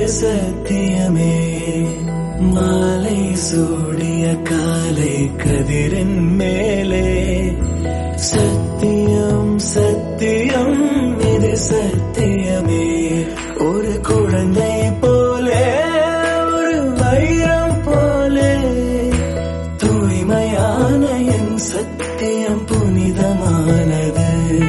இது சத்தியமே மாலை சூடிய காலை கதிரின் மேலே சத்தியம் சத்தியம் இது சத்தியமே ஒரு குழந்தை போலே ஒரு வைரம் போலே தூய்மையான என் சத்தியம் புனிதமானது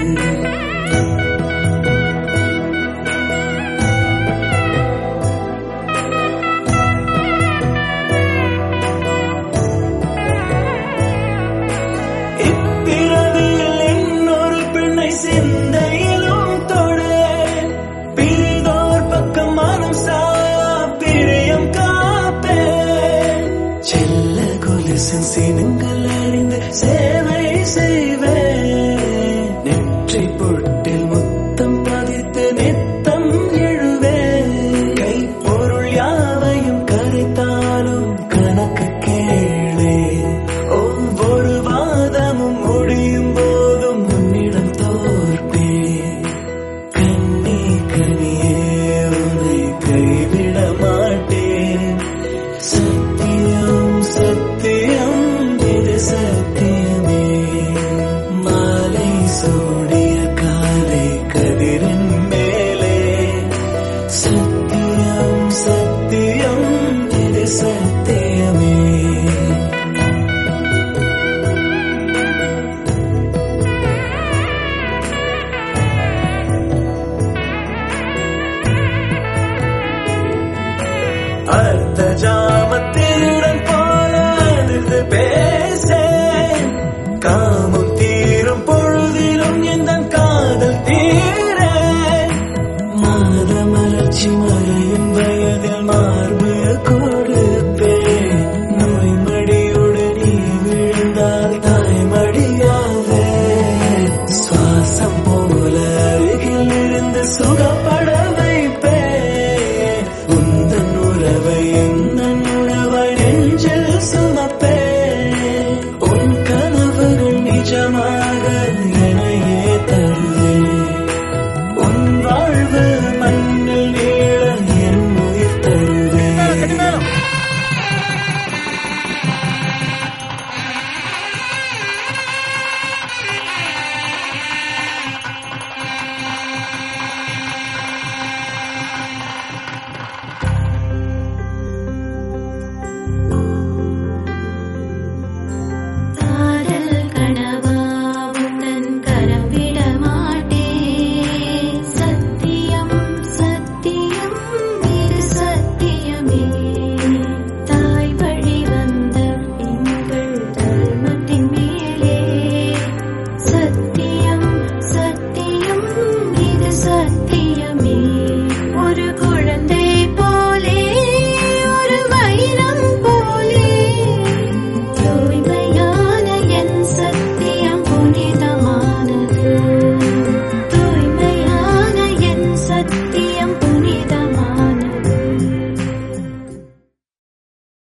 இப்பிறவியில் இன்னொரு பெண்ணை சிந்தையிலும் தொட பிரிதோர் பக்கம் மனம் சாயா பிரியம் காப்பேன் செல்ல கொலுசின் சினங்கள் அறிந்து சேவை செய்வேன் நெற்றி பொட்டில் முத்தம் பதித்து நித்தம் எழுவேன் கை பொருள் யாவையும் கரைத்தாலும் கணக்கு கேளே ஒவ்வொரு வாதமும் முடியும் போதும் உன்னிடம் தோற்பேன் கண்ணி கண்ணியே உன்னை கைவிட மாட்டேன் சத்தியம் சத்தியம் இது சத்தியமே மாலை சூடிய காலை கதிரின் மேலே சத்தியம் சத்தியம் இது சத்தியமே அர்த்த ஜாமத்திருடன் போல நின்று பேசேன் காமம் தீரும் பொழுதிலும் எந்த காதல் தீர மாத மலர்ச்சி மறையும் வயதில் மார்பு கூட